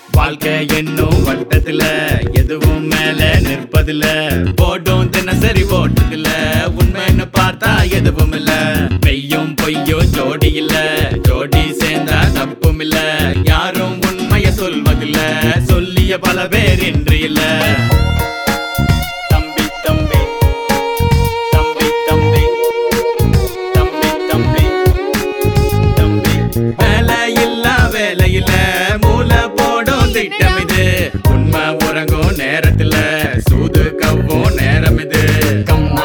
வாழ்க்கை என்னும் வட்டத்துல எதுவும் மேல நிற்பதில்ல போட்டும் தினசரி ஓட்டதில்ல உண்மைன்னு பார்த்தா எதுவும் இல்ல மெய்யும் பொய்யும் ஜோடி இல்ல ஜோடி சேர்ந்தா தப்பும் இல்ல யாரும் உண்மைய சொல்வதில்ல சொல்லிய பல பேர் இன்று இல்ல தம்பி தம்பி தம்பி தம்பி தம்பி தம்பி தம்பி வேலை இல்ல வேலை இல்ல மூளை போடும் திட்டம் இது உண்மை உறங்கும்